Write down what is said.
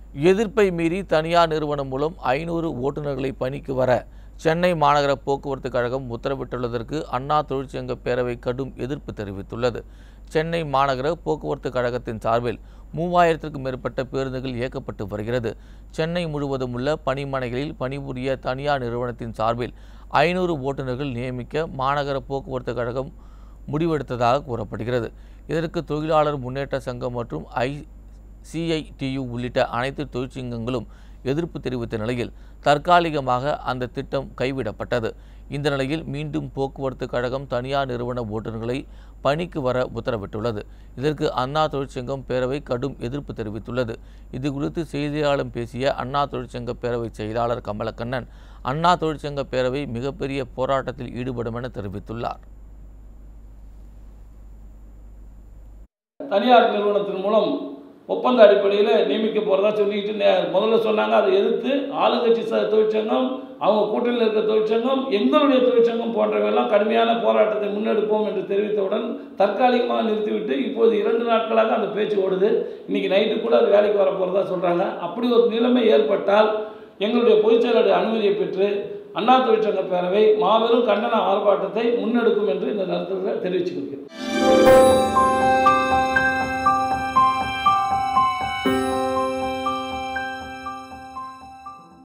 எதிர்ப்பை மீறி தனியார் நிறுவனம் மூலம் ஐநூறு ஓட்டுநர்களை பணிக்கு வர சென்னை மாநகர போக்குவரத்து கழகம் உத்தரவிட்டுள்ளதற்கு அண்ணா தொழிற்சங்க பேரவை கடும் எதிர்ப்பு தெரிவித்துள்ளது சென்னை மாநகர போக்குவரத்து கழகத்தின் சார்பில் மூவாயிரத்திற்கும் மேற்பட்ட பேருந்துகள் இயக்கப்பட்டு வருகிறது சென்னை முழுவதும் உள்ள பணிமனைகளில் பணிபுரிய தனியார் நிறுவனத்தின் சார்பில் ஐநூறு ஓட்டுநர்கள் நியமிக்க மாநகர போக்குவரத்து கழகம் முடிவெடுத்ததாக கூறப்படுகிறது இதற்கு தொழிலாளர் முன்னேற்ற சங்கம் மற்றும் ஐ சிஐடியு உள்ளிட்ட அனைத்து தொழிற்சங்கங்களும் எதிர்ப்பு தெரிவித்த நிலையில் தற்காலிகமாக அந்த திட்டம் கைவிடப்பட்டது இந்த நிலையில் மீண்டும் போக்குவரத்து கழகம் தனியார் நிறுவன ஓட்டுநர்களை பணிக்கு வர உத்தரவிட்டுள்ளது இதற்கு அண்ணா தொழிற்சங்கம் பேரவை கடும் எதிர்ப்பு தெரிவித்துள்ளது இது குறித்து செய்தியாளர்களிடம் பேசிய அண்ணா தொழிற்சங்க பேரவை செயலாளர் கமலக்கண்ணன் அண்ணா தொழிற்சங்க பேரவை மிகப்பெரிய போராட்டத்தில் ஈடுபடும் என தெரிவித்துள்ளார் தனியார் நிறுவனத்தின் மூலம் ஒப்பந்த அடிப்படையில் நியமிக்க போகிறதா சொல்லிக்கிட்டு நே- முதல்ல சொன்னாங்க அதை எதிர்த்து ஆளுங்கட்சி ச தொழிற்சங்கம் அவங்க கூட்டணியில் இருக்க தொழிற்சங்கம் எங்களுடைய தொழிற்சங்கம் போன்றவையெல்லாம் கடுமையான போராட்டத்தை முன்னெடுப்போம் என்று தெரிவித்தவுடன் தற்காலிகமாக நிறுத்திவிட்டு இப்போது இரண்டு நாட்களாக அந்த பேச்சு ஓடுது இன்னைக்கு நைட்டு கூட அது வேலைக்கு வர போகிறதா சொல்கிறாங்க அப்படி ஒரு நிலைமை ஏற்பட்டால் எங்களுடைய பொதுச் செயலாளர் அனுமதியை பெற்று அண்ணா தொழிற்சங்க பேரவை மாபெரும் கண்டன ஆர்ப்பாட்டத்தை முன்னெடுக்கும் என்று இந்த நேரத்தில் தெரிவிச்சுக்கிறேன்